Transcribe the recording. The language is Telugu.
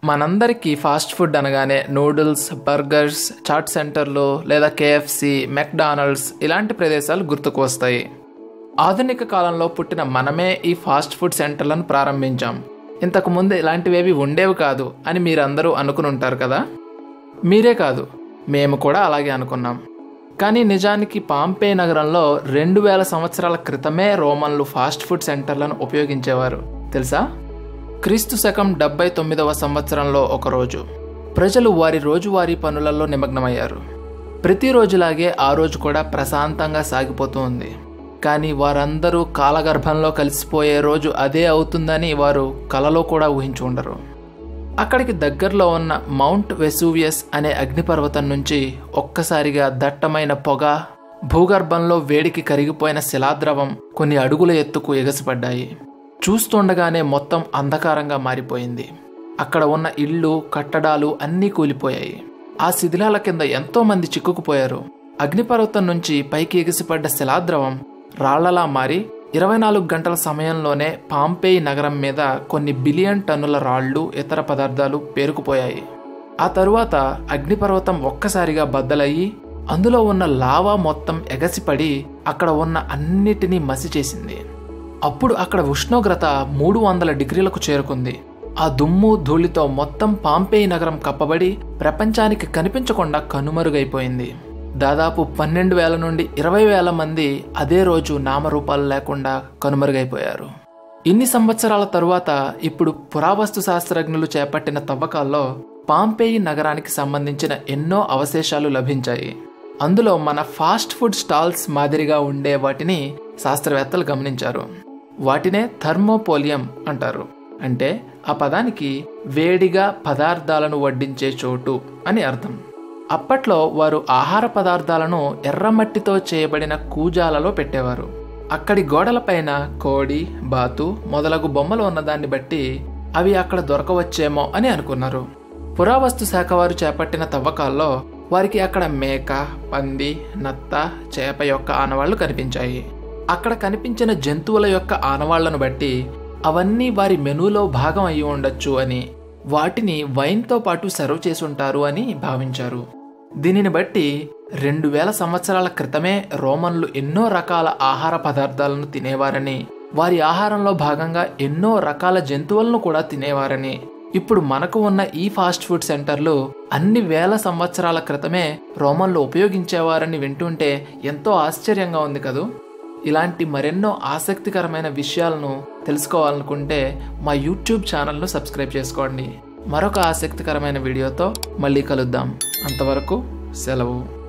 మనందరికీ ఫాస్ట్ ఫుడ్ అనగానే నూడిల్స్ బర్గర్స్ చాట్ సెంటర్లు లేదా కేఎఫ్సి మెక్డానల్డ్స్ ఇలాంటి ప్రదేశాలు గుర్తుకు వస్తాయి ఆధునిక కాలంలో పుట్టిన మనమే ఈ ఫాస్ట్ ఫుడ్ సెంటర్లను ప్రారంభించాం ఇంతకు ముందు ఇలాంటివేవి ఉండేవి కాదు అని మీరందరూ అనుకుని ఉంటారు కదా మీరే కాదు మేము కూడా అలాగే అనుకున్నాం కానీ నిజానికి పాంపే నగరంలో రెండు వేల సంవత్సరాల క్రితమే రోమన్లు ఫాస్ట్ ఫుడ్ సెంటర్లను ఉపయోగించేవారు తెలుసా క్రీస్తు శకం డెబ్బై తొమ్మిదవ సంవత్సరంలో ఒకరోజు ప్రజలు వారి రోజువారీ పనులలో నిమగ్నమయ్యారు ప్రతిరోజులాగే ఆ రోజు కూడా ప్రశాంతంగా సాగిపోతూ ఉంది కానీ వారందరూ కాలగర్భంలో కలిసిపోయే రోజు అదే అవుతుందని వారు కలలో కూడా ఊహించి ఉండరు అక్కడికి దగ్గరలో ఉన్న మౌంట్ వెసూవియస్ అనే అగ్నిపర్వతం నుంచి ఒక్కసారిగా దట్టమైన పొగ భూగర్భంలో వేడికి కరిగిపోయిన శిలాద్రవం కొన్ని అడుగుల ఎత్తుకు ఎగసిపడ్డాయి చూస్తుండగానే మొత్తం అంధకారంగా మారిపోయింది అక్కడ ఉన్న ఇళ్ళు కట్టడాలు అన్నీ కూలిపోయాయి ఆ శిథిలాల కింద ఎంతో మంది చిక్కుకుపోయారు అగ్నిపర్వతం నుంచి పైకి ఎగిసిపడ్డ శిలాద్రవం రాళ్లలా మారి ఇరవై నాలుగు గంటల సమయంలోనే పాంపేయి నగరం మీద కొన్ని బిలియన్ టన్నుల రాళ్ళు ఇతర పదార్థాలు పేరుకుపోయాయి ఆ తరువాత అగ్నిపర్వతం ఒక్కసారిగా బద్దలయ్యి అందులో ఉన్న లావా మొత్తం ఎగసిపడి అక్కడ ఉన్న అన్నిటినీ మసి చేసింది అప్పుడు అక్కడ ఉష్ణోగ్రత మూడు వందల డిగ్రీలకు చేరుకుంది ఆ దుమ్ము ధూళితో మొత్తం పాంపేయి నగరం కప్పబడి ప్రపంచానికి కనిపించకుండా కనుమరుగైపోయింది దాదాపు పన్నెండు వేల నుండి ఇరవై వేల మంది అదే రోజు నామరూపాలు లేకుండా కనుమరుగైపోయారు ఇన్ని సంవత్సరాల తరువాత ఇప్పుడు పురావస్తు శాస్త్రజ్ఞులు చేపట్టిన తవ్వకాల్లో పాంపేయి నగరానికి సంబంధించిన ఎన్నో అవశేషాలు లభించాయి అందులో మన ఫాస్ట్ ఫుడ్ స్టాల్స్ మాదిరిగా ఉండే వాటిని శాస్త్రవేత్తలు గమనించారు వాటినే థర్మోపోలియం అంటారు అంటే ఆ పదానికి వేడిగా పదార్థాలను వడ్డించే చోటు అని అర్థం అప్పట్లో వారు ఆహార పదార్థాలను ఎర్రమట్టితో చేయబడిన కూజాలలో పెట్టేవారు అక్కడి గోడలపైన కోడి బాతు మొదలగు బొమ్మలు ఉన్నదాన్ని బట్టి అవి అక్కడ దొరకవచ్చేమో అని అనుకున్నారు పురావస్తు శాఖ వారు చేపట్టిన తవ్వకాల్లో వారికి అక్కడ మేక పంది నత్త చేప యొక్క ఆనవాళ్లు కనిపించాయి అక్కడ కనిపించిన జంతువుల యొక్క ఆనవాళ్లను బట్టి అవన్నీ వారి మెనూలో భాగం అయి ఉండొచ్చు అని వాటిని వైన్తో పాటు సర్వ్ చేసి ఉంటారు అని భావించారు దీనిని బట్టి రెండు వేల సంవత్సరాల క్రితమే రోమన్లు ఎన్నో రకాల ఆహార పదార్థాలను తినేవారని వారి ఆహారంలో భాగంగా ఎన్నో రకాల జంతువులను కూడా తినేవారని ఇప్పుడు మనకు ఉన్న ఈ ఫాస్ట్ ఫుడ్ సెంటర్లు అన్ని వేల సంవత్సరాల క్రితమే రోమన్లు ఉపయోగించేవారని వింటుంటే ఎంతో ఆశ్చర్యంగా ఉంది కదూ ఇలాంటి మరెన్నో ఆసక్తికరమైన విషయాలను తెలుసుకోవాలనుకుంటే మా యూట్యూబ్ ఛానల్ను సబ్స్క్రైబ్ చేసుకోండి మరొక ఆసక్తికరమైన వీడియోతో మళ్ళీ కలుద్దాం అంతవరకు సెలవు